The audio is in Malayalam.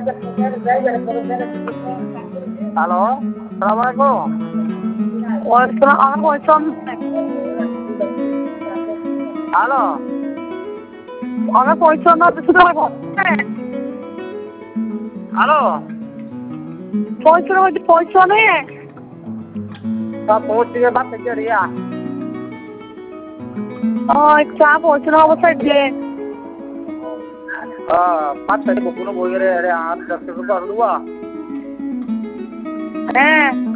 ഹലോ അസ്സലാമലൈക്കും അങ്ങനെ പോയിച്ചോ ഹലോ അങ്ങനെ പോയിച്ചോ ഹലോ പോയിച്ചോ പോയിച്ചോന്നേ ആ പോസ്റ്റിಗೆ ಬರ್ತಿದ್ದೀರಿಯಾ ആ ചാ പോയിച്ചോ സജ്ജേ ആ ಮತ್ತೆ ಬುಕ್ನು ಹೋಗಿರಿ ಆರು ಲಕ್ಷ ರೂಪಾಯಿ ಅಲ್ವಾ ഏ